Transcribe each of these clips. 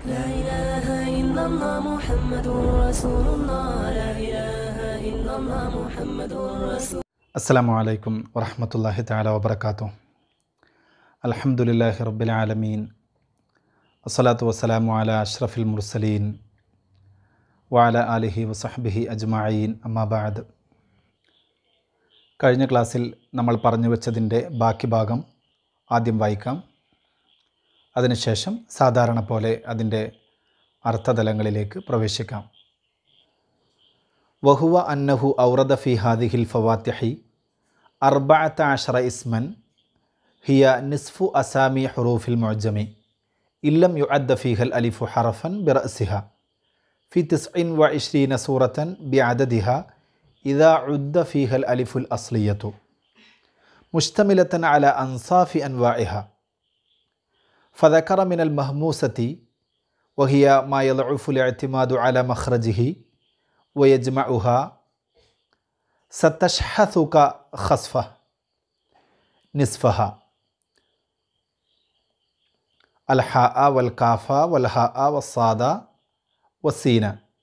لا إله إلا الله محمد رسول الله لا إله إلا الله محمد رسول അസ്സലാമു അലൈക്കും വറഹമത്തല്ലാഹി തആല വബറകാത്തു അൽഹംദുലില്ലാഹി റബ്ബിൽ ആലമീൻ വസ്സലാത്തു വസ്സലാമു അല അഷ്റഫിൽ മുർസലീൻ വഅല ആലിഹി വസഹ്ബിഹി അജ്മഈൻ അമ്മാ ബഅദ് കഴിഞ്ഞ ക്ലാസ്സിൽ നമ്മൾ പറഞ്ഞു വെച്ചതിൻ്റെ ബാക്കി ഭാഗം ആദ്യം വായിക്കാം അതിനുശേഷം സാധാരണ പോലെ അതിൻ്റെ അർത്ഥതലങ്ങളിലേക്ക് പ്രവേശിക്കാം വഹുവ അന്നഹു ഔറദ ഫി ഹാദിഹിൽ ഫവാത്തിഹി അർബഅത്ത അഷറ ഇസ്മൻ ഹിയ നിസ്ഫു അസാമി ഹുറൂഫിൽ മുഅജ്ജമി ഇല്ലം യുഅദ്ദ ഫീഹൽ അലിഫു ഹറഫൻ ബിറഅസിഹ في تسع وعشرين سورة بعددها إذا عد فيها الألف الأصلية مشتملة على أنصاف أنواعها فذكر من المهموسة وهي ما يضعف الاعتماد على مخرجه ويجمعها ستشحثك خصفة نصفها الحاء والكاف والهاء والصاد والسين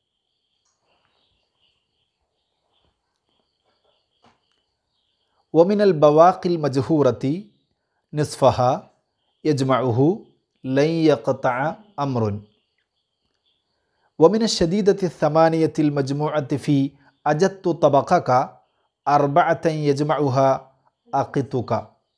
ومن البواقي المجهورة نصفها يجمعه لن يقطع أمر ومن الشديدة الثمانية المجموعة في أجدت طبقك أربعة يجمعها أقتك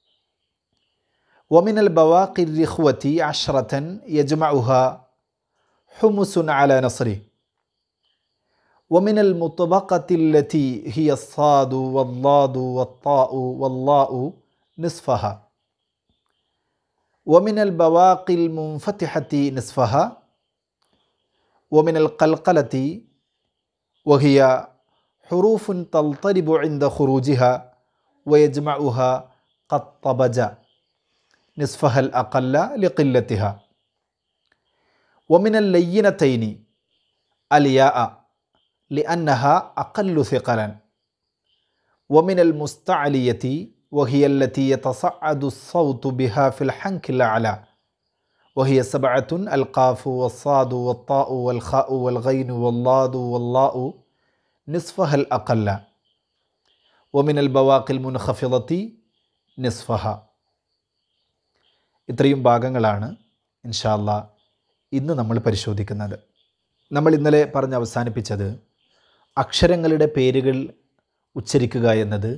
ومن البواقي الرخوة عشرة يجمعها حمس على نصره ومن المطبقة التي هي الصاد والضاد والطاء واللاء نصفها ومن البواقي المنفتحة نصفها ومن القلقلة وهي حروف تضطرب عند خروجها ويجمعها قد طبج نصفها الأقل لقلتها ومن اللينتين الياء لأنها أقل ثقلا ومن المستعلية وهي التي يتصعد الصوت بها في الحنك الأعلى وهي سبعة القاف والصاد والطاء والخاء والغين والضاد واللاء نصفها الأقل ومن البواقي المنخفضة نصفها ഇത്രയും ഭാഗങ്ങളാണ് ഇൻഷാല്ല ഇന്ന് നമ്മൾ പരിശോധിക്കുന്നത് നമ്മൾ ഇന്നലെ പറഞ്ഞ് അവസാനിപ്പിച്ചത് അക്ഷരങ്ങളുടെ പേരുകൾ ഉച്ചരിക്കുക എന്നത്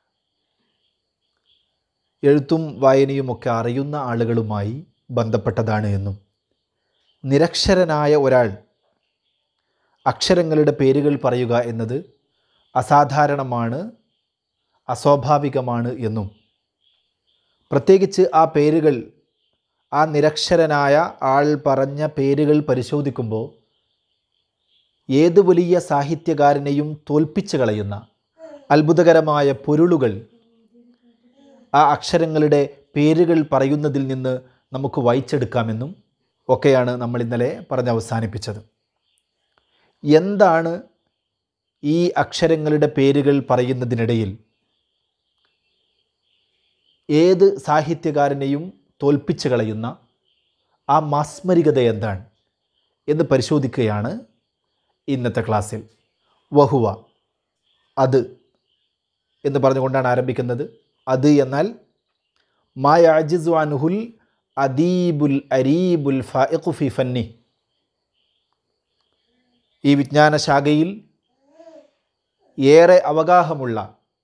എഴുത്തും വായനയുമൊക്കെ അറിയുന്ന ആളുകളുമായി ബന്ധപ്പെട്ടതാണ് എന്നും നിരക്ഷരനായ ഒരാൾ അക്ഷരങ്ങളുടെ പേരുകൾ പറയുക എന്നത് അസാധാരണമാണ് അസ്വാഭാവികമാണ് എന്നും പ്രത്യേകിച്ച് ആ പേരുകൾ ആ നിരക്ഷരനായ ആൾ പറഞ്ഞ പേരുകൾ പരിശോധിക്കുമ്പോൾ ഏത് വലിയ സാഹിത്യകാരനെയും തോൽപ്പിച്ചു കളയുന്ന അത്ഭുതകരമായ പൊരുളുകൾ ആ അക്ഷരങ്ങളുടെ പേരുകൾ പറയുന്നതിൽ നിന്ന് നമുക്ക് വായിച്ചെടുക്കാമെന്നും ഒക്കെയാണ് നമ്മൾ ഇന്നലെ പറഞ്ഞ് അവസാനിപ്പിച്ചത് എന്താണ് ഈ അക്ഷരങ്ങളുടെ പേരുകൾ പറയുന്നതിനിടയിൽ ഏത് സാഹിത്യകാരനെയും തോൽപ്പിച്ചു കളയുന്ന ആ മാസ്മരികത എന്താണ് എന്ന് പരിശോധിക്കുകയാണ് ഇന്നത്തെ ക്ലാസ്സിൽ വഹുവ അത് എന്ന് പറഞ്ഞുകൊണ്ടാണ് ആരംഭിക്കുന്നത് അത് എന്നാൽ മായാജിസു അൻഹുൽ അദീബുൽ അരീബുൽ ഫാഇഖു ഫി ഫന്നി ഈ വിജ്ഞാന ശാഖയിൽ ഏറെ അവഗാഹമുള്ള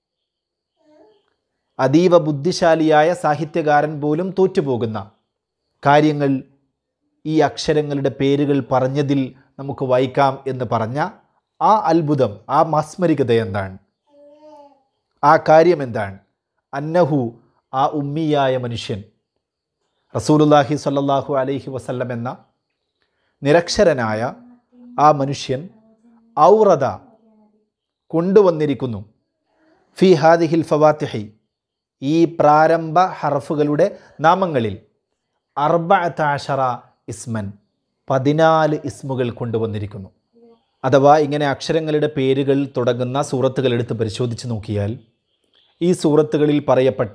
അതീവ ബുദ്ധിശാലിയായ സാഹിത്യകാരൻ പോലും തോറ്റുപോകുന്ന കാര്യങ്ങൾ ഈ അക്ഷരങ്ങളുടെ പേരുകൾ പറഞ്ഞതിൽ നമുക്ക് വായിക്കാം എന്ന് പറഞ്ഞ ആ അത്ഭുതം ആ മാസ്മരികത എന്താണ് ആ കാര്യം എന്താണ് അന്നഹു ആ ഉമ്മിയായ മനുഷ്യൻ റസൂലുല്ലാഹി സ്വല്ലല്ലാഹു അലൈഹി വസല്ലം എന്ന നിരക്ഷരനായ ആ മനുഷ്യൻ ഔറത കൊണ്ടുവന്നിരിക്കുന്നു ഫി ഹാദിഹിൽ ഫവാത്തിഹി ഈ പ്രാരംഭ ഹർഫുകളുടെ നാമങ്ങളിൽ അർബഅത്താഷറ ഇസ്മൻ പതിനാല് ഇസ്മുകൾ കൊണ്ടുവന്നിരിക്കുന്നു അഥവാ ഇങ്ങനെ അക്ഷരങ്ങളുടെ പേരുകൾ തുടങ്ങുന്ന സൂറത്തുകൾ എടുത്ത് പരിശോധിച്ച് നോക്കിയാൽ ഈ സൂറത്തുകളിൽ പറയപ്പെട്ട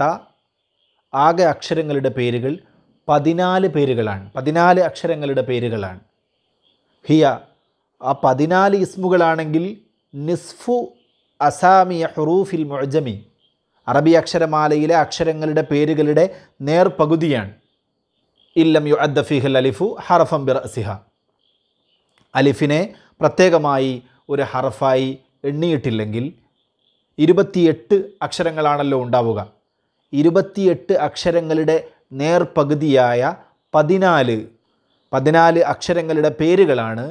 ആകെ അക്ഷരങ്ങളുടെ പേരുകൾ പതിനാല് പേരുകളാണ് പതിനാല് അക്ഷരങ്ങളുടെ പേരുകളാണ് ഹിയ ആ പതിനാല് ഇസ്മുകളാണെങ്കിൽ നിസ്ഫു അസാമിയ ഹുറൂഫിൽ മുഅജമി അറബി അക്ഷരമാലയിലെ അക്ഷരങ്ങളുടെ പേരുകളുടെ നേർപകുതിയാണ് ഇല്ലം യു അദ്ദഫിഹൽ അലിഫു ഹറഫം ബിർ സിഹ അലിഫിനെ പ്രത്യേകമായി ഒരു ഹറഫായി എണ്ണിയിട്ടില്ലെങ്കിൽ ഇരുപത്തിയെട്ട് അക്ഷരങ്ങളാണല്ലോ ഉണ്ടാവുക ഇരുപത്തിയെട്ട് അക്ഷരങ്ങളുടെ നേർപകുതിയായ പതിനാല് പതിനാല് അക്ഷരങ്ങളുടെ പേരുകളാണ്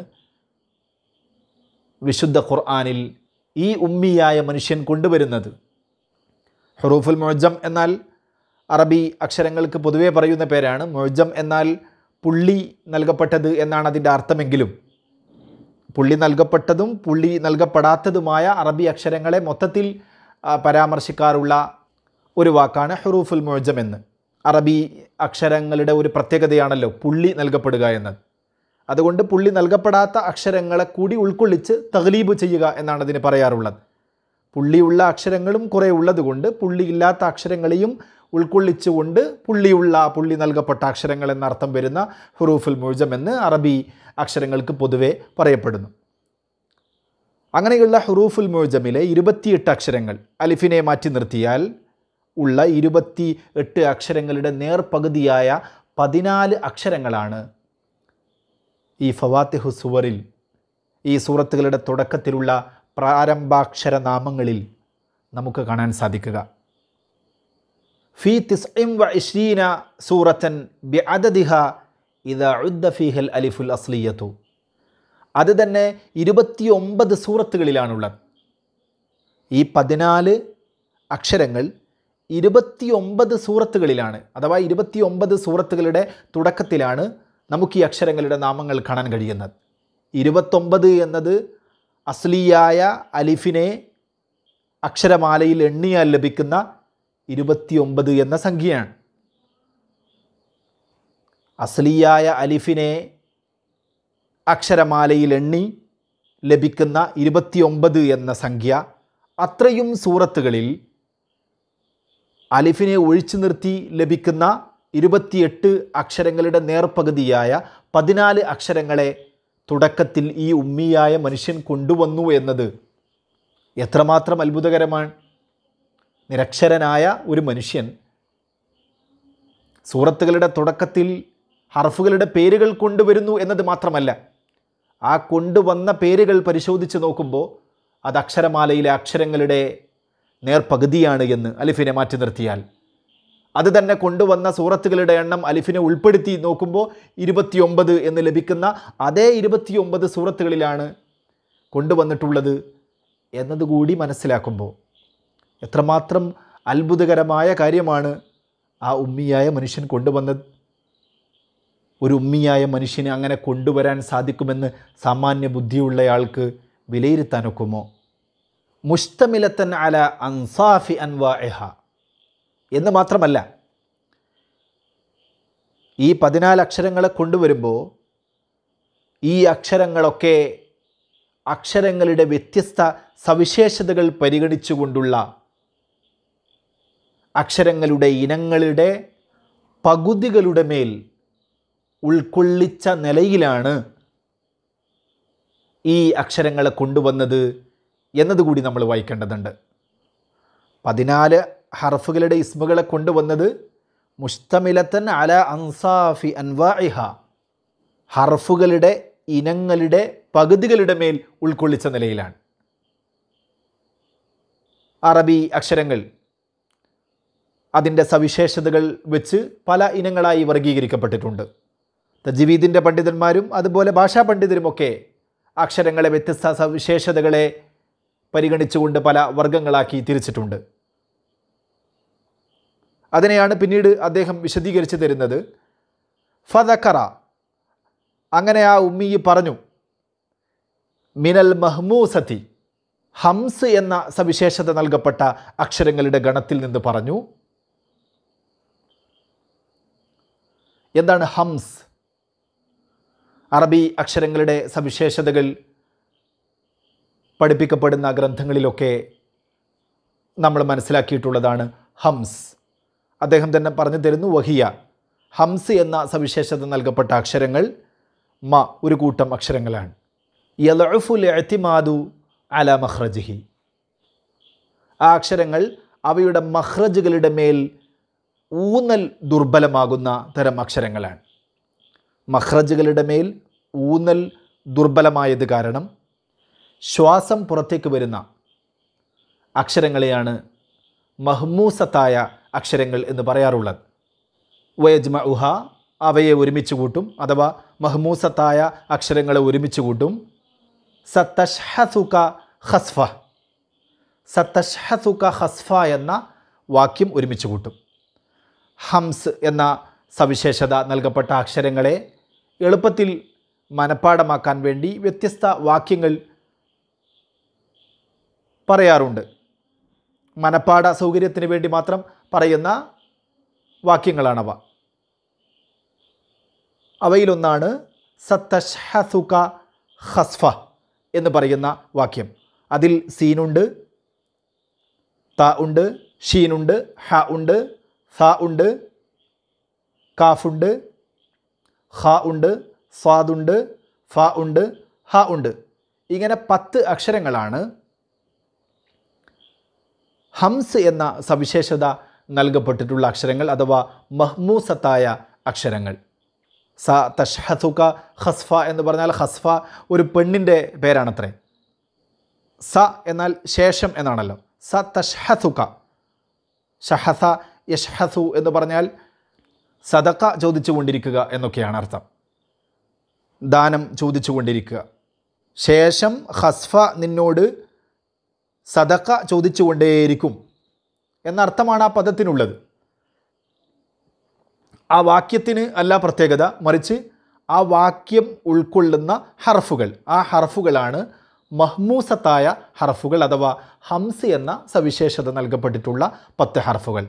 വിശുദ്ധ ഖുർആാനിൽ ഈ ഉമ്മിയായ മനുഷ്യൻ കൊണ്ടുവരുന്നത് ഹുറൂഫുൽ മുഅജം എന്നാൽ അറബി അക്ഷരങ്ങൾക്ക് പൊതുവേ പറയുന്ന പേരാണ് മുഅജം എന്നാൽ പുള്ളി നൽകപ്പെട്ടത് എന്നാണ് അതിൻ്റെ അർത്ഥമെങ്കിലും പുള്ളി നൽകപ്പെട്ടതും പുള്ളി നൽകപ്പെടാത്തതുമായ അറബി അക്ഷരങ്ങളെ മൊത്തത്തിൽ ആ, പരാമർശിക്കാറുള്ള ഒരു വാക്കാണ് ഹുറൂഫുൽ മുഅജം എന്ന് അറബി അക്ഷരങ്ങളുടെ ഒരു പ്രത്യേകതയാണല്ലോ പുള്ളി നൽകപ്പെടുക എന്നത് അതുകൊണ്ട് പുള്ളി നൽകപ്പെടാത്ത അക്ഷരങ്ങളെ കൂടി ഉൾക്കൊള്ളിച്ച് തഗ്ലീബ് ചെയ്യുക എന്നാണ് അതിന് പറയാറുള്ളത് പുള്ളിയുള്ള അക്ഷരങ്ങളും കുറേ ഉള്ളതുകൊണ്ട് പുള്ളിയില്ലാത്ത അക്ഷരങ്ങളെയും ഉൾക്കൊള്ളിച്ചുകൊണ്ട് പുള്ളിയുള്ള പുള്ളി നൽകപ്പെട്ട അക്ഷരങ്ങൾ എന്നർത്ഥം വരുന്ന ഹുറൂഫുൽ മുഴുജം എന്ന് അറബി അക്ഷരങ്ങൾക്ക് പൊതുവെ പറയപ്പെടുന്നു അങ്ങനെയുള്ള ഹുറൂഫുൽ മുഴുജമിലെ ഇരുപത്തിയെട്ട് അക്ഷരങ്ങൾ അലിഫിനെ മാറ്റി നിർത്തിയാൽ ഉള്ള ഇരുപത്തി എട്ട് അക്ഷരങ്ങളുടെ നേർപകുതിയായ പതിനാല് അക്ഷരങ്ങളാണ് ഈ ഫവാത്തിഹു സുവറിൽ ഈ സൂറത്തുകളുടെ തുടക്കത്തിലുള്ള പ്രാരംഭാക്ഷര നാമങ്ങളിൽ നമുക്ക് കാണാൻ സാധിക്കുക ഫി തിസ്ഇം വ ഇഷ്രീന സൂറത്തൻ ബി അദദിഹ ഇത ഉദ്ദ ഫീഹൽ അലിഫുൽ അസ്ലിയത്തു അത് തന്നെ ഇരുപത്തിയൊമ്പത് സൂറത്തുകളിലാണുള്ളത് ഈ പതിനാല് അക്ഷരങ്ങൾ ഇരുപത്തിയൊമ്പത് സൂറത്തുകളിലാണ് അഥവാ ഇരുപത്തിയൊമ്പത് സൂറത്തുകളുടെ തുടക്കത്തിലാണ് നമുക്ക് ഈ അക്ഷരങ്ങളുടെ നാമങ്ങൾ കാണാൻ കഴിയുന്നത് ഇരുപത്തൊമ്പത് എന്നത് അസ്ലിയായ അലിഫിനെ അക്ഷരമാലയിൽ എണ്ണിയാൽ ലഭിക്കുന്ന ഇരുപത്തിയൊമ്പത് എന്ന സംഖ്യയാണ് അസ്ലിയായ അലിഫിനെ അക്ഷരമാലയിൽ എണ്ണി ലഭിക്കുന്ന ഇരുപത്തിയൊമ്പത് എന്ന സംഖ്യ അത്രയും സൂറത്തുകളിൽ അലിഫിനെ ഒഴിച്ചു നിർത്തി ലഭിക്കുന്ന ഇരുപത്തിയെട്ട് അക്ഷരങ്ങളുടെ നേർപകുതിയായ പതിനാല് അക്ഷരങ്ങളെ തുടക്കത്തിൽ ഈ ഉമ്മിയായ മനുഷ്യൻ കൊണ്ടുവന്നു എന്നത് എത്രമാത്രം അത്ഭുതകരമാണ് നിരക്ഷരനായ ഒരു മനുഷ്യൻ സൂറത്തുകളുടെ തുടക്കത്തിൽ ഹർഫുകളുടെ പേരുകൾ കൊണ്ടുവരുന്നു എന്നത് മാത്രമല്ല ആ കൊണ്ടുവന്ന പേരുകൾ പരിശോധിച്ച് നോക്കുമ്പോൾ അത് അക്ഷരമാലയിലെ അക്ഷരങ്ങളുടെ നേർപകുതിയാണ് എന്ന് അലിഫിനെ മാറ്റി നിർത്തിയാൽ അത് തന്നെ കൊണ്ടുവന്ന സൂറത്തുകളുടെ എണ്ണം അലിഫിനെ ഉൾപ്പെടുത്തി നോക്കുമ്പോൾ ഇരുപത്തിയൊമ്പത് എന്ന് ലഭിക്കുന്ന അതേ ഇരുപത്തിയൊമ്പത് സൂറത്തുകളിലാണ് കൊണ്ടുവന്നിട്ടുള്ളത് എന്നതുകൂടി മനസ്സിലാക്കുമ്പോൾ എത്രമാത്രം അത്ഭുതകരമായ കാര്യമാണ് ആ ഉമ്മിയായ മനുഷ്യൻ കൊണ്ടുവന്നത് ഒരു ഉമ്മിയായ മനുഷ്യനെ അങ്ങനെ കൊണ്ടുവരാൻ സാധിക്കുമെന്ന് സാമാന്യ ബുദ്ധിയുള്ളയാൾക്ക് വിലയിരുത്താനൊക്കുമോ മുസ്തമിലത്തൻ അല അൻസാഫി അൻവാഇഹ എന്ന് മാത്രമല്ല ഈ പതിനാല് അക്ഷരങ്ങളെ കൊണ്ടുവരുമ്പോൾ ഈ അക്ഷരങ്ങളൊക്കെ അക്ഷരങ്ങളുടെ വ്യത്യസ്ത സവിശേഷതകൾ പരിഗണിച്ചുകൊണ്ടുള്ള അക്ഷരങ്ങളുടെ ഇനങ്ങളുടെ പകുതികളുടെ മേൽ ഉൾക്കൊള്ളിച്ച നിലയിലാണ് ഈ അക്ഷരങ്ങളെ കൊണ്ടുവന്നത് എന്നതുകൂടി നമ്മൾ വായിക്കേണ്ടതുണ്ട് പതിനാല് ഹർഫുകളുടെ ഇസ്മുകളെ കൊണ്ടുവന്നത് മുസ്തമിലത്തൻ അല അൻസാഫി അൻവാഇഹ ഹർഫുകളുടെ ഇനങ്ങളുടെ പകുതികളുടെ മേൽ ഉൾക്കൊള്ളിച്ച നിലയിലാണ് അറബി അക്ഷരങ്ങൾ അതിൻ്റെ സവിശേഷതകൾ വെച്ച് പല ഇനങ്ങളായി വർഗീകരിക്കപ്പെട്ടിട്ടുണ്ട് തജ്വീദിൻ്റെ പണ്ഡിതന്മാരും അതുപോലെ ഭാഷാ പണ്ഡിതരുമൊക്കെ അക്ഷരങ്ങളെ വ്യത്യസ്ത സവിശേഷതകളെ പരിഗണിച്ചുകൊണ്ട് പല വർഗങ്ങളാക്കി തിരിച്ചിട്ടുണ്ട് അതിനെയാണ് പിന്നീട് അദ്ദേഹം വിശദീകരിച്ച് തരുന്നത് ഫതക്കറ അങ്ങനെ ആ ഉമ്മി പറഞ്ഞു മിനൽ മഹ്മൂസത്തി ഹംസ് എന്ന സവിശേഷത നൽകപ്പെട്ട അക്ഷരങ്ങളുടെ ഗണത്തിൽ നിന്ന് പറഞ്ഞു എന്താണ് ഹംസ് അറബി അക്ഷരങ്ങളുടെ സവിശേഷതകൾ പഠിപ്പിക്കപ്പെടുന്ന ഗ്രന്ഥങ്ങളിലൊക്കെ നമ്മൾ മനസ്സിലാക്കിയിട്ടുള്ളതാണ് ഹംസ് അദ്ദേഹം തന്നെ പറഞ്ഞു തരുന്നു വഹിയ ഹംസ് എന്ന സവിശേഷത നൽകപ്പെട്ട അക്ഷരങ്ങൾ മ ഒരു കൂട്ടം അക്ഷരങ്ങളാണ് യലഫുൽ എത്തിമാദു അല മഹ്റജിഹി ആ അക്ഷരങ്ങൾ അവയുടെ മഹ്റജുകളുടെ മേൽ ഊന്നൽ ദുർബലമാകുന്ന തരം അക്ഷരങ്ങളാണ് മഹ്റജുകളുടെ മേൽ ഊന്നൽ ദുർബലമായത് കാരണം ശ്വാസം പുറത്തേക്ക് വരുന്ന അക്ഷരങ്ങളെയാണ് മഹ്മൂസത്തായ അക്ഷരങ്ങൾ എന്ന് പറയാറുള്ളത് വയജ്മ ഉഹ അവയെ ഒരുമിച്ച് കൂട്ടും അഥവാ മഹ്മൂസത്തായ അക്ഷരങ്ങളെ ഒരുമിച്ച് കൂട്ടും സത്തഷ്ഹസുക ഹസ്ഫ സത്തഷ്ഹസുക ഹസ്ഫ എന്ന വാക്യം ഒരുമിച്ച് കൂട്ടും ഹംസ് എന്ന സവിശേഷത നൽകപ്പെട്ട അക്ഷരങ്ങളെ എളുപ്പത്തിൽ മനഃപ്പാടമാക്കാൻ വേണ്ടി വ്യത്യസ്ത വാക്യങ്ങൾ പറയാറുണ്ട് മനഃപ്പാട സൗകര്യത്തിന് വേണ്ടി മാത്രം പറയുന്ന വാക്യങ്ങളാണവ അവയിലൊന്നാണ് സത്തഷ്ഹസുക ഹസ്ഫ എന്ന് പറയുന്ന വാക്യം അതിൽ സീനുണ്ട് ത ഉണ്ട് ഷീനുണ്ട് ഹ ഉണ്ട് സ ഉണ്ട് കാഫുണ്ട് ഹ ഉണ്ട് സ്വാദുണ്ട് ഫ ഉണ്ട് ഹ ഉണ്ട് ഇങ്ങനെ പത്ത് അക്ഷരങ്ങളാണ് ഹംസ് എന്ന സവിശേഷത നൽകപ്പെട്ടിട്ടുള്ള അക്ഷരങ്ങൾ അഥവാ മഹ്മൂസത്തായ അക്ഷരങ്ങൾ സ തഷ്ഹസുക ഹസ്ഫ എന്ന് പറഞ്ഞാൽ ഹസ്ഫ ഒരു പെണ്ണിൻ്റെ പേരാണത്രേ സ എന്നാൽ ശേഷം എന്നാണല്ലോ സ തഷ്ഹസുക ഷഹസ യഷ്ഹസു എന്ന് പറഞ്ഞാൽ സദക്ക ചോദിച്ചു കൊണ്ടിരിക്കുക എന്നൊക്കെയാണ് അർത്ഥം ദാനം ചോദിച്ചു കൊണ്ടിരിക്കുക ശേഷം ഹസ്ഫ നിന്നോട് സദക്ക ചോദിച്ചുകൊണ്ടേയിരിക്കും എന്നർത്ഥമാണ് ആ പദത്തിനുള്ളത് ആ വാക്യത്തിന് അല്ല പ്രത്യേകത മറിച്ച് ആ വാക്യം ഉൾക്കൊള്ളുന്ന ഹർഫുകൾ ആ ഹർഫുകളാണ് മഹ്മൂസത്തായ ഹർഫുകൾ അഥവാ ഹംസ് എന്ന സവിശേഷത നൽകപ്പെട്ടിട്ടുള്ള പത്ത് ഹർഫുകൾ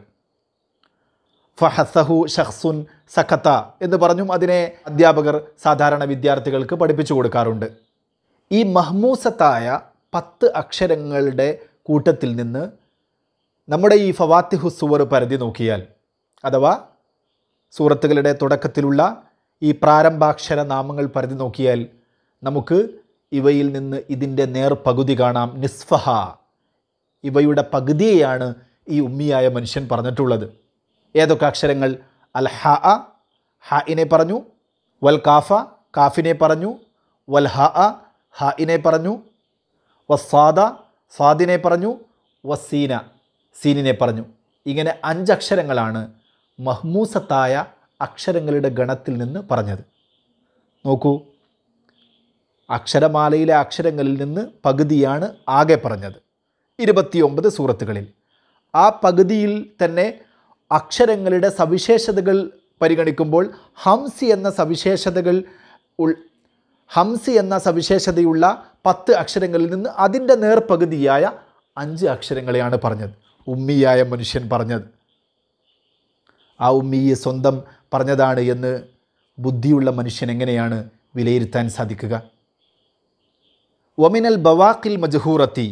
ഫഹസഹു ഷഹ്സുൻ സഖത്ത എന്ന് പറഞ്ഞും അതിനെ അധ്യാപകർ സാധാരണ വിദ്യാർത്ഥികൾക്ക് പഠിപ്പിച്ചു കൊടുക്കാറുണ്ട് ഈ മഹ്മൂസത്തായ പത്ത് അക്ഷരങ്ങളുടെ കൂട്ടത്തിൽ നിന്ന് നമ്മുടെ ഈ ഫവാത്തിഹു സുവർ പരിധി നോക്കിയാൽ അഥവാ സൂറത്തുകളുടെ തുടക്കത്തിലുള്ള ഈ പ്രാരംഭാക്ഷര നാമങ്ങൾ പരിധി നോക്കിയാൽ നമുക്ക് ഇവയിൽ നിന്ന് ഇതിൻ്റെ നേർ പകുതി കാണാം നിസ്ഫഹ ഇവയുടെ പകുതിയെയാണ് ഈ ഉമ്മിയായ മനുഷ്യൻ പറഞ്ഞിട്ടുള്ളത് ഏതൊക്കെ അക്ഷരങ്ങൾ അൽ ഹ അ ഹഇനെ പറഞ്ഞു വൽ കാഫ കാഫിനെ പറഞ്ഞു വൽ ഹ അ ഹഇനെ പറഞ്ഞു വസ്സാദ സ്വാദിനെ പറഞ്ഞു വസീന സീനിനെ പറഞ്ഞു ഇങ്ങനെ അഞ്ചക്ഷരങ്ങളാണ് മഹ്മൂസത്തായ അക്ഷരങ്ങളുടെ ഗണത്തിൽ നിന്ന് പറഞ്ഞത് നോക്കൂ അക്ഷരമാലയിലെ അക്ഷരങ്ങളിൽ നിന്ന് പകുതിയാണ് ആകെ പറഞ്ഞത് ഇരുപത്തിയൊമ്പത് സൂറത്തുകളിൽ ആ പകുതിയിൽ തന്നെ അക്ഷരങ്ങളുടെ സവിശേഷതകൾ പരിഗണിക്കുമ്പോൾ ഹംസി എന്ന സവിശേഷതകൾ ഉൾ ഹംസി എന്ന സവിശേഷതയുള്ള പത്ത് അക്ഷരങ്ങളിൽ നിന്ന് അതിൻ്റെ നേർപകുതിയായ അഞ്ച് അക്ഷരങ്ങളെയാണ് പറഞ്ഞത് ഉമ്മിയായ മനുഷ്യൻ പറഞ്ഞത് ആ ഉമ്മിയെ സ്വന്തം പറഞ്ഞതാണ് എന്ന് ബുദ്ധിയുള്ള മനുഷ്യൻ എങ്ങനെയാണ് വിലയിരുത്താൻ സാധിക്കുക ഒമിനൽ ബവാക്കിൽ മജഹൂറത്തി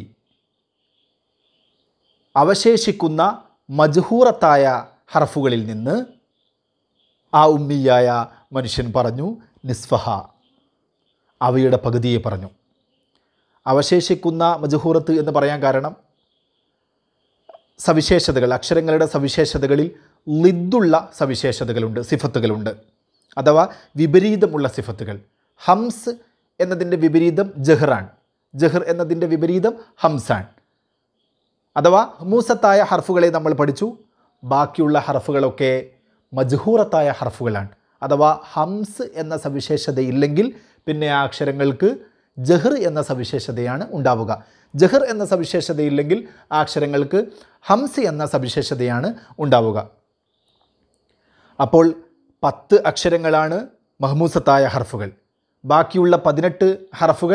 അവശേഷിക്കുന്ന മജഹൂറത്തായ ഹർഫുകളിൽ നിന്ന് ആ ഉമ്മിയായ മനുഷ്യൻ പറഞ്ഞു നിസ്ഫഹ അവയുടെ പകുതിയെ പറഞ്ഞു അവശേഷിക്കുന്ന മജഹൂറത്ത് എന്ന് പറയാൻ കാരണം സവിശേഷതകൾ അക്ഷരങ്ങളുടെ സവിശേഷതകളിൽ ലിദ്ദുള്ള സവിശേഷതകളുണ്ട് സിഫത്തുകളുണ്ട് അഥവാ വിപരീതമുള്ള സിഫത്തുകൾ ഹംസ് എന്നതിൻ്റെ വിപരീതം ജഹ്റാൻ ജഹർ എന്നതിൻ്റെ വിപരീതം ഹംസാൻ അഥവാ മൂസത്തായ ഹർഫുകളെ നമ്മൾ പഠിച്ചു ബാക്കിയുള്ള ഹർഫുകളൊക്കെ മജ്ഹൂറത്തായ ഹർഫുകളാണ് അഥവാ ഹംസ് എന്ന സവിശേഷത ഇല്ലെങ്കിൽ പിന്നെ ആ അക്ഷരങ്ങൾക്ക് ജഹർ എന്ന സവിശേഷതയാണ് ഉണ്ടാവുക ജഹർ എന്ന സവിശേഷതയില്ലെങ്കിൽ ആ അക്ഷരങ്ങൾക്ക് ഹംസ് എന്ന സവിശേഷതയാണ് ഉണ്ടാവുക അപ്പോൾ പത്ത് അക്ഷരങ്ങളാണ് മഹ്മൂസത്തായ ഹർഫുകൾ ബാക്കിയുള്ള പതിനെട്ട് ഹർഫുകൾ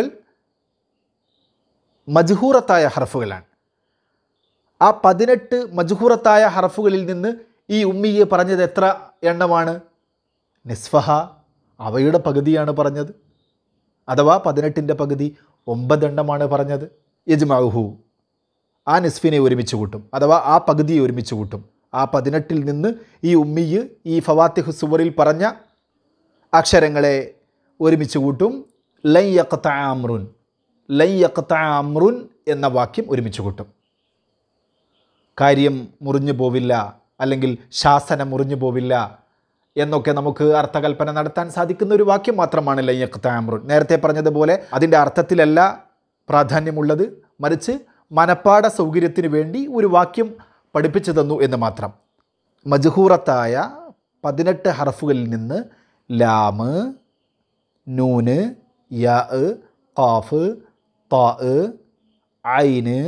മജ്ഹൂറത്തായ ഹർഫുകളാണ് ആ പതിനെട്ട് മജ്ഹൂറത്തായ ഹർഫുകളിൽ നിന്ന് ഈ ഉമ്മിയെ പറഞ്ഞത് എത്ര എണ്ണമാണ് നിസ്ഫഹ അവയുടെ പകുതിയാണ് പറഞ്ഞത് അഥവാ പതിനെട്ടിൻ്റെ പകുതി ഒമ്പതെണ്ണമാണ് പറഞ്ഞത് യജ്മാഹു ആ നിസ്ഫിനെ ഒരുമിച്ച് കൂട്ടും അഥവാ ആ പകുതിയെ ഒരുമിച്ച് കൂട്ടും ആ പതിനെട്ടിൽ നിന്ന് ഈ ഉമ്മിയ് ഈ ഫവാത്തിഹു സുവറിൽ പറഞ്ഞ അക്ഷരങ്ങളെ ഒരുമിച്ച് കൂട്ടും ലൈ യക്ത അമ്രുൻ ലൈ യക്ത അമ്രുൻ എന്ന വാക്യം ഒരുമിച്ച് കൂട്ടും കാര്യം മുറിഞ്ഞു പോവില്ല അല്ലെങ്കിൽ ശാസനം മുറിഞ്ഞു പോവില്ല എന്നൊക്കെ നമുക്ക് അർത്ഥകൽപ്പന നടത്താൻ സാധിക്കുന്ന ഒരു വാക്യം മാത്രമാണ് ലയ്യക്ത അമ്രുൻ നേരത്തെ പറഞ്ഞതുപോലെ അതിൻ്റെ അർത്ഥത്തിലല്ല പ്രാധാന്യമുള്ളത് മറിച്ച് മനപ്പാട സൗകര്യത്തിന് വേണ്ടി ഒരു വാക്യം പഠിപ്പിച്ചു തന്നു എന്ന് മാത്രം മജ്ഹൂറത്തായ പതിനെട്ട് ഹർഫുകളിൽ നിന്ന് ലാമ് നൂന് യ ഖാഫ് താ ഐന്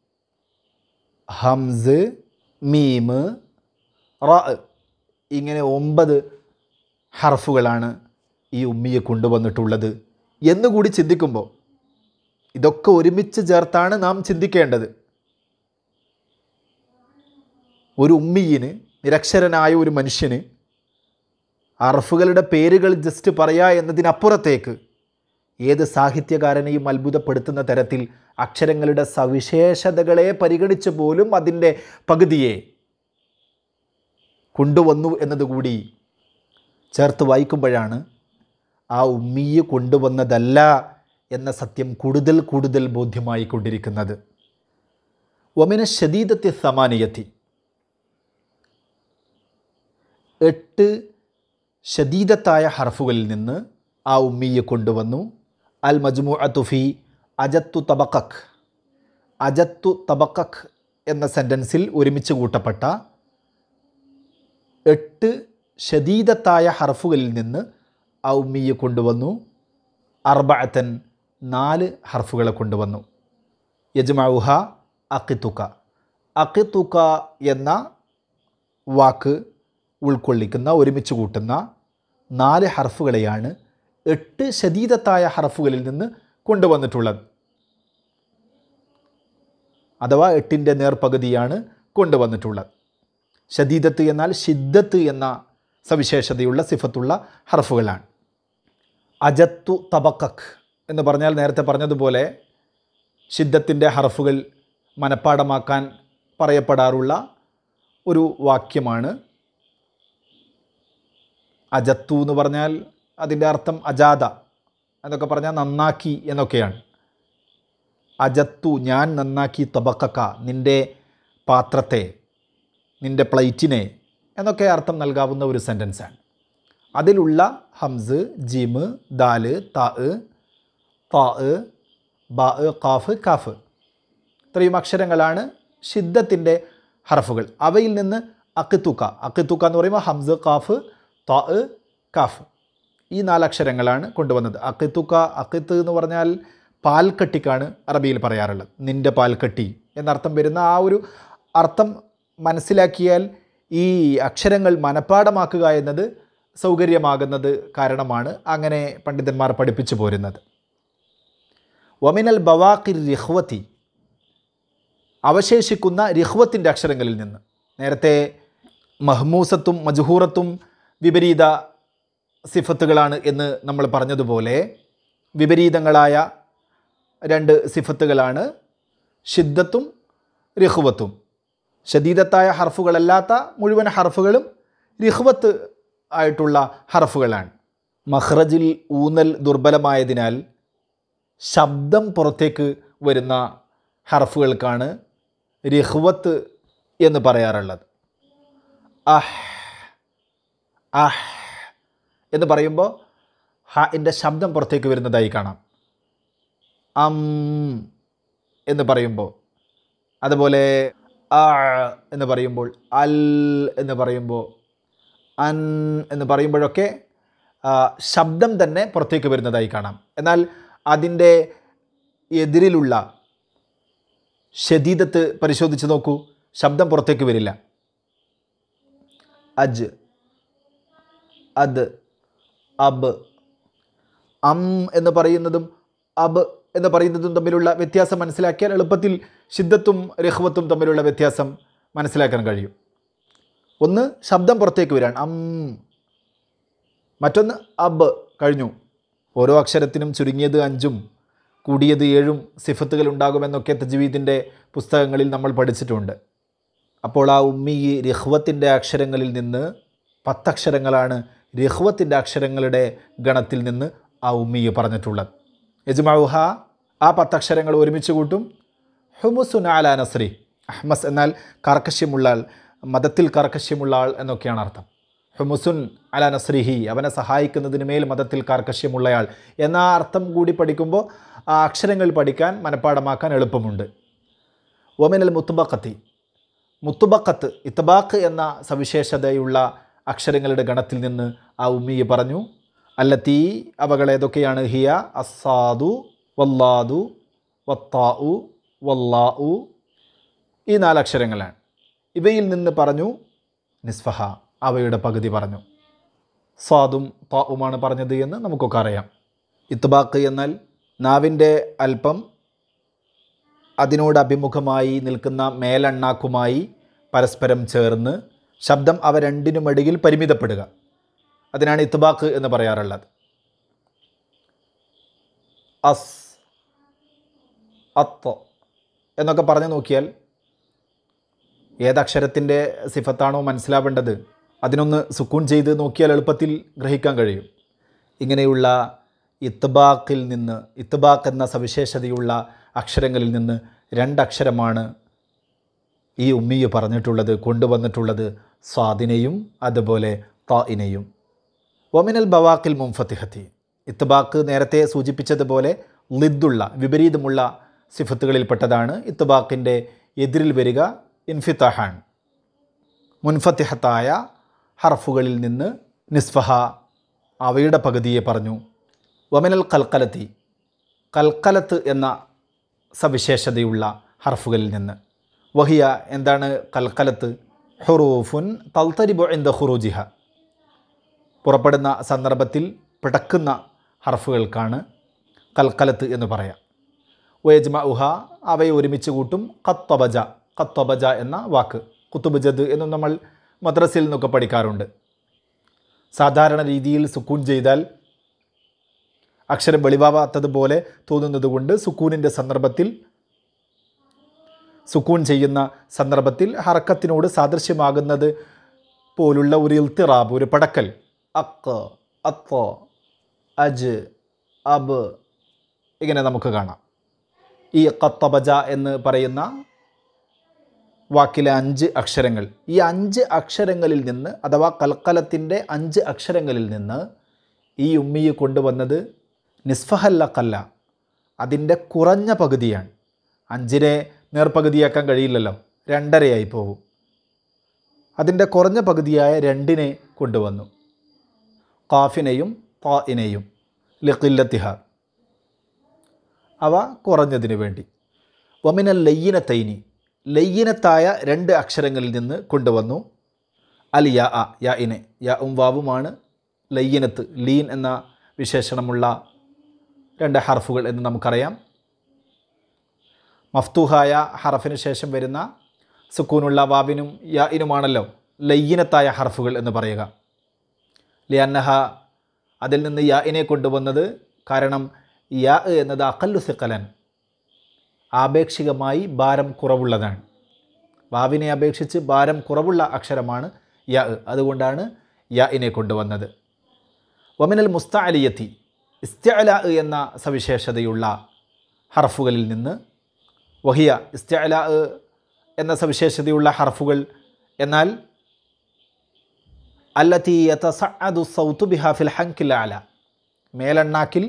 ഹംസ് മീമ് റ ഇങ്ങനെ ഒമ്പത് ഹർഫുകളാണ് ഈ ഉമ്മിയെ കൊണ്ടുവന്നിട്ടുള്ളത് എന്നുകൂടി ചിന്തിക്കുമ്പോൾ ഇതൊക്കെ ഒരുമിച്ച് ചേർത്താണ് നാം ചിന്തിക്കേണ്ടത് ഒരു ഉമ്മിയിന് നിരക്ഷരനായ ഒരു മനുഷ്യന് അർഫുകളുടെ പേരുകൾ ജസ്റ്റ് പറയാ എന്നതിനപ്പുറത്തേക്ക് ഏത് സാഹിത്യകാരനെയും അത്ഭുതപ്പെടുത്തുന്ന തരത്തിൽ അക്ഷരങ്ങളുടെ സവിശേഷതകളെ പരിഗണിച്ച് പോലും അതിൻ്റെ പകുതിയെ കൊണ്ടുവന്നു എന്നതുകൂടി ചേർത്ത് വായിക്കുമ്പോഴാണ് ആ ഉമ്മിയെ കൊണ്ടുവന്നതല്ല എന്ന സത്യം കൂടുതൽ കൂടുതൽ ബോധ്യമായി കൊണ്ടിരിക്കുന്നത് ഒമിന ശദീദത്തെ സമാനിയത്തി എട്ട് ഷദീദത്തായ ഹർഫുകളിൽ നിന്ന് ആ ഉമ്മിയെ കൊണ്ടുവന്നു അൽ മജ്മു അത്തുഫി അജത്തു തബക്കഖ് അജത്തു തബക്കഖ് എന്ന സെൻറ്റൻസിൽ ഒരുമിച്ച് കൂട്ടപ്പെട്ട എട്ട് ഷദീദത്തായ ഹർഫുകളിൽ നിന്ന് ആ ഉമ്മിയെ കൊണ്ടുവന്നു അർബഅത്തൻ നാല് ഹർഫുകളെ കൊണ്ടുവന്നു യജ്മഉഹ അക്കിത്തുക അക്കിത്തുക എന്ന വാക്ക് ഉൾക്കൊള്ളിക്കുന്ന ഒരുമിച്ച് കൂട്ടുന്ന നാല് ഹർഫുകളെയാണ് എട്ട് ശദീദത്തായ ഹർഫുകളിൽ നിന്ന് കൊണ്ടുവന്നിട്ടുള്ളത് അഥവാ എട്ടിൻ്റെ നേർപകുതിയാണ് കൊണ്ടുവന്നിട്ടുള്ളത് ഷദീദത്ത് എന്നാൽ ഷിദ്ദത്ത് എന്ന സവിശേഷതയുള്ള സിഫത്തുള്ള ഹർഫുകളാണ് അജത്തു തബക്കഖ് എന്ന് പറഞ്ഞാൽ നേരത്തെ പറഞ്ഞതുപോലെ ഷിദ്ദത്തിൻ്റെ ഹർഫുകൾ മനഃപ്പാടമാക്കാൻ പറയപ്പെടാറുള്ള ഒരു വാക്യമാണ് അജത്തു എന്ന് പറഞ്ഞാൽ അതിൻ്റെ അർത്ഥം അജാത എന്നൊക്കെ പറഞ്ഞാൽ നന്നാക്കി എന്നൊക്കെയാണ് അജത്തു ഞാൻ നന്നാക്കി തബക്കക്ക നിൻ്റെ പാത്രത്തെ നിൻ്റെ പ്ലേറ്റിനെ എന്നൊക്കെ അർത്ഥം നൽകാവുന്ന ഒരു സെൻറ്റൻസാണ് അതിലുള്ള ഹംസ് ജിമ് ദാല് താ താ ബാ കാഫ് കാഫ് ഇത്രയും അക്ഷരങ്ങളാണ് ഷിദ്ദത്തിൻ്റെ ഹർഫുകൾ അവയിൽ നിന്ന് അക്കിത്തുക്ക അക്കിത്തുക്ക എന്ന് പറയുമ്പോൾ ഹംസ് കാഫ് താ കാഫ് ഈ നാലക്ഷരങ്ങളാണ് കൊണ്ടുവന്നത് അക്കിത്തുക്ക അക്കിത്ത് എന്ന് പറഞ്ഞാൽ പാൽക്കട്ടിക്കാണ് അറബിയിൽ പറയാറുള്ളത് നിൻ്റെ പാൽക്കട്ടി എന്നർത്ഥം വരുന്ന ആ ഒരു അർത്ഥം മനസ്സിലാക്കിയാൽ ഈ അക്ഷരങ്ങൾ മനഃപ്പാടമാക്കുക എന്നത് സൗകര്യമാകുന്നത് കാരണമാണ് അങ്ങനെ പണ്ഡിതന്മാർ പഠിപ്പിച്ചു പോരുന്നത് വമിനൽ ബവാക്കിർ റിഹ്വത്തി അവശേഷിക്കുന്ന റിഹ്വത്തിൻ്റെ അക്ഷരങ്ങളിൽ നിന്ന് നേരത്തെ മഹ്മൂസത്തും മജ്ഹൂറത്തും വിപരീത സിഫത്തുകളാണ് എന്ന് നമ്മൾ പറഞ്ഞതുപോലെ വിപരീതങ്ങളായ രണ്ട് സിഫത്തുകളാണ് ഷിദ്ദത്തും റിഹ്വത്തും ഷദീദത്തായ ഹർഫുകളല്ലാത്ത മുഴുവൻ ഹർഫുകളും റിഹ്വത്ത് ആയിട്ടുള്ള ഹർഫുകളാണ് മഹ്റജിൽ ഊന്നൽ ദുർബലമായതിനാൽ ശബ്ദം പുറത്തേക്ക് വരുന്ന ഹർഫുകൾക്കാണ് റിഹ്വത്ത് എന്ന് പറയാറുള്ളത് അഹ് അഹ് എന്ന് പറയുമ്പോൾ ഹിൻ്റെ ശബ്ദം പുറത്തേക്ക് വരുന്നതായി കാണാം അം എന്ന് പറയുമ്പോൾ അതുപോലെ ആ എന്ന് പറയുമ്പോൾ അൽ എന്ന് പറയുമ്പോൾ അൻ എന്ന് പറയുമ്പോഴൊക്കെ ആ, ശബ്ദം തന്നെ പുറത്തേക്ക് വരുന്നതായി കാണാം എന്നാൽ അതിൻ്റെ എതിരിലുള്ള ഷദീദത്ത് പരിശോധിച്ച് നോക്കൂ ശബ്ദം പുറത്തേക്ക് വരില്ല അജ് അത് അബ് അം എന്ന് പറയുന്നതും അബ് എന്ന് പറയുന്നതും തമ്മിലുള്ള വ്യത്യാസം മനസ്സിലാക്കിയാൽ എളുപ്പത്തിൽ ഷിദ്ദത്തും രഹ്വത്തും തമ്മിലുള്ള വ്യത്യാസം മനസ്സിലാക്കാൻ കഴിയും ഒന്ന് ശബ്ദം പുറത്തേക്ക് വരാൻ അം മറ്റൊന്ന് അബ് കഴിഞ്ഞു ഓരോ അക്ഷരത്തിനും ചുരുങ്ങിയത് അഞ്ചും കൂടിയത് ഏഴും സിഫത്തുകൾ ഉണ്ടാകുമെന്നൊക്കെ തജ്വീദിൻ്റെ പുസ്തകങ്ങളിൽ നമ്മൾ പഠിച്ചിട്ടുണ്ട് അപ്പോൾ ആ ഉമ്മി രഹ്വത്തിൻ്റെ അക്ഷരങ്ങളിൽ നിന്ന് പത്തക്ഷരങ്ങളാണ് രഹ്വത്തിൻ്റെ അക്ഷരങ്ങളുടെ ഗണത്തിൽ നിന്ന് ആ ഉമ്മിയ് പറഞ്ഞിട്ടുള്ളത് യജ്മൗഹ ആ പത്തക്ഷരങ്ങൾ ഒരുമിച്ച് കൂട്ടും ഹുമുസുൻ അല നസ്രി അഹ്മസ് എന്നാൽ കർക്കശ്യമുള്ള ആൾ മതത്തിൽ കർക്കശ്യമുള്ള ആൾ എന്നൊക്കെയാണ് അർത്ഥം ഹുമുസുൻ അല നസ്രിഹി അവനെ സഹായിക്കുന്നതിന് മേൽ മതത്തിൽ കാർക്കശ്യമുള്ളയാൾ എന്ന ആ അർത്ഥം കൂടി പഠിക്കുമ്പോൾ ആ അക്ഷരങ്ങൾ പഠിക്കാൻ മനഃപ്പാടമാക്കാൻ എളുപ്പമുണ്ട് ഒമിനൽ മുത്തുബക്കത്തി മുത്തുബക്കത്ത് ഇത്തബാക്ക് എന്ന സവിശേഷതയുള്ള അക്ഷരങ്ങളുടെ ഗണത്തിൽ നിന്ന് ആ ഉമ്മിയെ പറഞ്ഞു അല്ലത്തീ അവകൾ ഏതൊക്കെയാണ് ഹിയ അസാദു വല്ലാദു വത്താഉ വല്ലാഉ ഈ നാലക്ഷരങ്ങളാണ് ഇവയിൽ നിന്ന് പറഞ്ഞു നിസ്ഫഹ അവയുടെ പകുതി പറഞ്ഞു സ്വാദും താവുമാണ് പറഞ്ഞത് എന്ന് നമുക്കൊക്കെ അറിയാം ഇത്തുബാക്ക് എന്നാൽ നാവിൻ്റെ അല്പം അതിനോട് അഭിമുഖമായി നിൽക്കുന്ന മേലെണ്ണാക്കുമായി പരസ്പരം ചേർന്ന് ശബ്ദം അവ രണ്ടിനുമിടയിൽ പരിമിതപ്പെടുക അതിനാണ് ഇത്തുബാക്ക് എന്ന് പറയാറുള്ളത് അസ് അത്ത് എന്നൊക്കെ പറഞ്ഞു നോക്കിയാൽ ഏതക്ഷരത്തിൻ്റെ സിഫത്താണോ മനസ്സിലാവേണ്ടത് അതിനൊന്ന് സുക്കൂൺ ചെയ്ത് നോക്കിയാൽ എളുപ്പത്തിൽ ഗ്രഹിക്കാൻ കഴിയും ഇങ്ങനെയുള്ള ഇത്ബാക്കിൽ നിന്ന് ഇത്ബാക്ക് എന്ന സവിശേഷതയുള്ള അക്ഷരങ്ങളിൽ നിന്ന് രണ്ടക്ഷരമാണ് ഈ ഉമ്മിയ് പറഞ്ഞിട്ടുള്ളത് കൊണ്ടുവന്നിട്ടുള്ളത് സ്വാദിനെയും അതുപോലെ തായിനെയും ഒമിനൽ ബവാക്കിൽ മുംഫത്തിഹത്തി ഇത്ബാക്ക് നേരത്തെ സൂചിപ്പിച്ചതുപോലെ ലിദ്ദുള്ള വിപരീതമുള്ള സിഫത്തുകളിൽപ്പെട്ടതാണ് ഇത്ബാക്കിൻ്റെ എതിരിൽ വരിക ഇൻഫിത്തഹാൻ മുൻഫത്തിഹത്തായ ഹർഫുകളിൽ നിന്ന് നിസ്ഫഹ അവയുടെ പകുതിയെ പറഞ്ഞു വമിനൽ കൽക്കലത്തി കൽക്കലത്ത് എന്ന സവിശേഷതയുള്ള ഹർഫുകളിൽ നിന്ന് വഹിയ എന്താണ് കൽക്കലത്ത് ഹുറൂഫുൻ തൽത്തരിബു എന്ത ഹുറൂജിഹ പുറപ്പെടുന്ന സന്ദർഭത്തിൽ പിടക്കുന്ന ഹർഫുകൾക്കാണ് കൽക്കലത്ത് എന്ന് പറയാം വയജ്മ ഉഹ അവയെ ഒരുമിച്ച് കൂട്ടും കത്വബജ കത്വബജ എന്ന വാക്ക് കുത്തുബജദ് എന്നും നമ്മൾ മദ്രസയിൽ നിന്നൊക്കെ പഠിക്കാറുണ്ട് സാധാരണ രീതിയിൽ സുക്കൂൻ ചെയ്താൽ അക്ഷരം വെളിവാവാത്തതുപോലെ തോന്നുന്നതുകൊണ്ട് സുക്കൂനിൻ്റെ സന്ദർഭത്തിൽ സുക്കൂൻ ചെയ്യുന്ന സന്ദർഭത്തിൽ ഹറക്കത്തിനോട് സാദൃശ്യമാകുന്നത് പോലുള്ള ഒരു ഇൽത്തിറാബ് ഒരു പടക്കൽ അക്ക് അത്ത് അജ് അബ് ഇങ്ങനെ നമുക്ക് കാണാം ഈ കത്തബജ എന്ന് പറയുന്ന വാക്കിലെ അഞ്ച് അക്ഷരങ്ങൾ ഈ അഞ്ച് അക്ഷരങ്ങളിൽ നിന്ന് അഥവാ കൽക്കലത്തിൻ്റെ അഞ്ച് അക്ഷരങ്ങളിൽ നിന്ന് ഈ ഉമ്മിയെ കൊണ്ടുവന്നത് നിസ്ഫഹല്ലക്കല്ല അതിൻ്റെ കുറഞ്ഞ പകുതിയാണ് അഞ്ചിനെ നേർപകുതിയാക്കാൻ കഴിയില്ലല്ലോ രണ്ടരയായി പോകും അതിൻ്റെ കുറഞ്ഞ പകുതിയായ രണ്ടിനെ കൊണ്ടുവന്നു കാഫിനെയും തായിനെയും ലക്കില്ലത്തിഹ അവ കുറഞ്ഞതിന് വേണ്ടി വമിനൽ ലയ്യനത്തൈനി ലയ്യനത്തായ രണ്ട് അക്ഷരങ്ങളിൽ നിന്ന് കൊണ്ടുവന്നു അൽ യാ അ യാ ഇനെ യാ ഉം വാവുമാണ് ലയ്യനത്ത് ലീൻ എന്ന വിശേഷണമുള്ള രണ്ട് ഹർഫുകൾ എന്ന് നമുക്കറിയാം മഫ്തൂഹായ ഹറഫിന് ശേഷം വരുന്ന സുക്കൂനുള്ള വാവിനും യാ ഇനുമാണല്ലോ ലയ്യനത്തായ ഹർഫുകൾ എന്ന് പറയുക ലിയന്നഹ അതിൽ നിന്ന് യാ ഇനെ കൊണ്ടുവന്നത് കാരണം യാ എന്നത് അക്കല്ലു സിക്കലൻ ആപേക്ഷികമായി ഭാരം കുറവുള്ളതാണ് വാവിനെ അപേക്ഷിച്ച് ഭാരം കുറവുള്ള അക്ഷരമാണ് യ അതുകൊണ്ടാണ് യ ഇനെ കൊണ്ടുവന്നത് വമിനൽ മുസ്തഅലിയത്തി ഇസ്തഅല എന്ന സവിശേഷതയുള്ള ഹർഫുകളിൽ നിന്ന് വഹിയ ഇസ്തഅല എന്ന സവിശേഷതയുള്ള ഹർഫുകൾ എന്നാൽ അല്ലത്തി യതസഅദു സൗത്തു ബിഹാ ഫിൽ ഹൻകിൽ അല മേലെണ്ണാക്കിൽ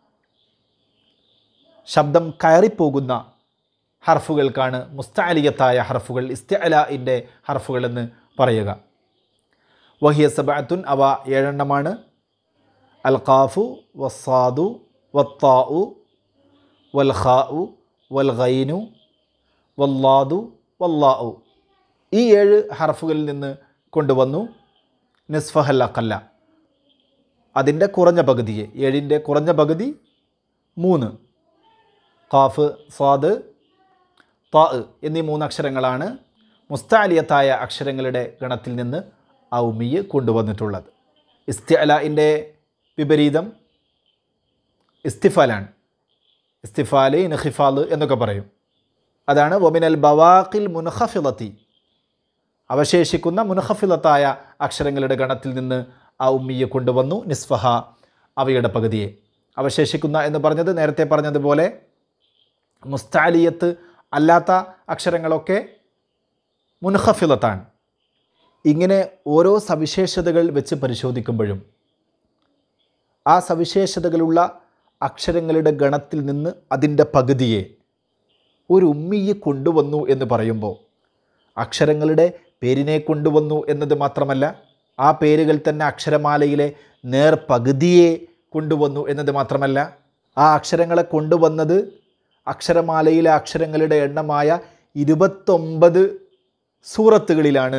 ശബ്ദം കയറിപ്പോകുന്ന ഹർഫുകൾക്കാണ് മുസ്താലിയത്തായ ഹർഫുകൾ ഇസ്തഅലിൻ്റെ ഹർഫുകൾ എന്ന് പറയുക വഹിയ സബഅത്തുൻ അവ ഏഴെണ്ണമാണ് അൽ ഖാഫു വസ്സാദു വത്താഉ വൽ ഖാഉ വൽ ഖൈനു വല്ലാദു വല്ലാഉ ഈ ഏഴ് ഹർഫുകളിൽ നിന്ന് കൊണ്ടുവന്നു നിസ്ഫഹൽ അക്കല്ല അതിൻ്റെ കുറഞ്ഞ പകുതിയെ ഏഴിൻ്റെ കുറഞ്ഞ പകുതി മൂന്ന് ഖാഫ് സ്വാദ് താ എന്നീ മൂന്നക്ഷരങ്ങളാണ് മുസ്താലിയത്തായ അക്ഷരങ്ങളുടെ ഗണത്തിൽ നിന്ന് ആ ഉമ്മിയെ കൊണ്ടുവന്നിട്ടുള്ളത് ഇസ്തിഅലിൻ്റെ വിപരീതം ഇസ്തിഫാലാണ് ഇസ്തിഫാല് ഇൻഹിഫാല് എന്നൊക്കെ പറയും അതാണ് വമിനൽ ബവാഖിൽ മുൻഹഫിലത്തി അവശേഷിക്കുന്ന മുൻഹഫിലത്തായ അക്ഷരങ്ങളുടെ ഗണത്തിൽ നിന്ന് ആ ഉമ്മിയെ കൊണ്ടുവന്നു നിസ്ഫഹ അവയുടെ പകുതിയെ അവശേഷിക്കുന്ന എന്ന് പറഞ്ഞത് നേരത്തെ പറഞ്ഞതുപോലെ മുസ്താലിയത്ത് അല്ലാത്ത അക്ഷരങ്ങളൊക്കെ മുൻഹഫിലത്താണ് ഇങ്ങനെ ഓരോ സവിശേഷതകൾ വെച്ച് പരിശോധിക്കുമ്പോഴും ആ സവിശേഷതകളുള്ള അക്ഷരങ്ങളുടെ ഗണത്തിൽ നിന്ന് അതിൻ്റെ പകുതിയെ ഒരു ഉമ്മിയെ കൊണ്ടുവന്നു എന്ന് പറയുമ്പോൾ അക്ഷരങ്ങളുടെ പേരിനെ കൊണ്ടുവന്നു എന്നത് മാത്രമല്ല ആ പേരുകൾ തന്നെ അക്ഷരമാലയിലെ നേർ പകുതിയെ കൊണ്ടുവന്നു എന്നത് മാത്രമല്ല ആ അക്ഷരങ്ങളെ കൊണ്ടുവന്നത് അക്ഷരമാലയിലെ അക്ഷരങ്ങളുടെ എണ്ണമായ ഇരുപത്തൊമ്പത് സൂറത്തുകളിലാണ്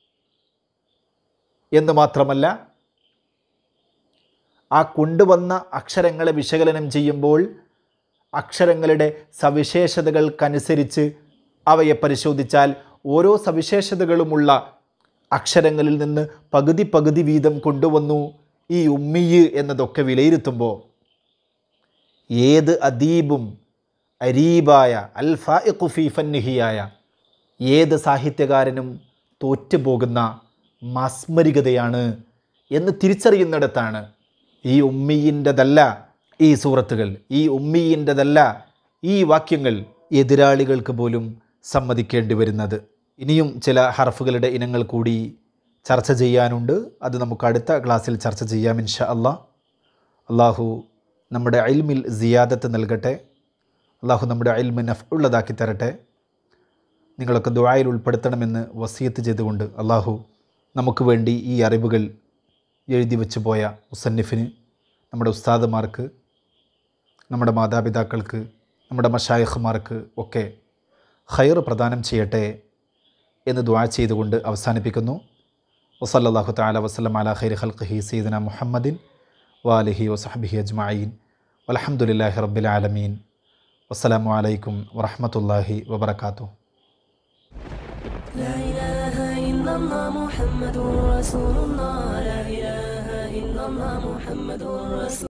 എന്ന് മാത്രമല്ല ആ കൊണ്ടുവന്ന അക്ഷരങ്ങളെ വിശകലനം ചെയ്യുമ്പോൾ അക്ഷരങ്ങളുടെ സവിശേഷതകൾക്കനുസരിച്ച് അവയെ പരിശോധിച്ചാൽ ഓരോ സവിശേഷതകളുമുള്ള അക്ഷരങ്ങളിൽ നിന്ന് പകുതി പകുതി വീതം കൊണ്ടുവന്നു ഈ ഉമ്മിയ് എന്നതൊക്കെ വിലയിരുത്തുമ്പോൾ ഏത് അദീബും അരീബായ അൽഫിഫന്നിഹിയായ ഏത് സാഹിത്യകാരനും തോറ്റുപോകുന്ന മാസ്മരികതയാണ് എന്ന് തിരിച്ചറിയുന്നിടത്താണ് ഈ ഉമ്മിയിൻ്റെതല്ല ഈ സൂറത്തുകൾ ഈ ഉമ്മിയിൻ്റെതല്ല ഈ വാക്യങ്ങൾ എതിരാളികൾക്ക് പോലും സമ്മതിക്കേണ്ടി വരുന്നത് ഇനിയും ചില ഹർഫുകളുടെ ഇനങ്ങൾ കൂടി ചർച്ച ചെയ്യാനുണ്ട് അത് നമുക്ക് അടുത്ത ക്ലാസ്സിൽ ചർച്ച ചെയ്യാം ഇൻഷാ അല്ലാ അള്ളാഹു നമ്മുടെ അയിൽമിൽ സിയാദത്ത് നൽകട്ടെ അള്ളാഹു നമ്മുടെ അയിൽമ നഫ് ഉള്ളതാക്കി തരട്ടെ നിങ്ങളൊക്കെ ദുആയിൽ ഉൾപ്പെടുത്തണമെന്ന് വസിയത്ത് ചെയ്തുകൊണ്ട് അള്ളാഹു നമുക്ക് വേണ്ടി ഈ അറിവുകൾ എഴുതി വെച്ചു പോയ മുസന്നിഫിന് നമ്മുടെ ഉസ്താദുമാർക്ക് നമ്മുടെ മാതാപിതാക്കൾക്ക് നമ്മുടെ മഷായഖുമാർക്ക് ഒക്കെ ഖൈർ പ്രദാനം ചെയ്യട്ടെ എന്ന് ദുആ ചെയ്തുകൊണ്ട് അവസാനിപ്പിക്കുന്നു വസല്ലാഹു താല വസ്ലം അല ഖൈർ ഖൽഖി സീദന മുഹമ്മദിൻ വാലിഹി വസഹബിഹി അജ്മഈൻ വലഹമുല്ലാഹി റബ്ബിൽ ആലമീൻ വസ്സലാമു അലൈക്കും വറഹമത്തല്ലാഹി വബർക്കാത്തു لا إله إلا الله محمد رسول الله لا إله إلا الله محمد رسول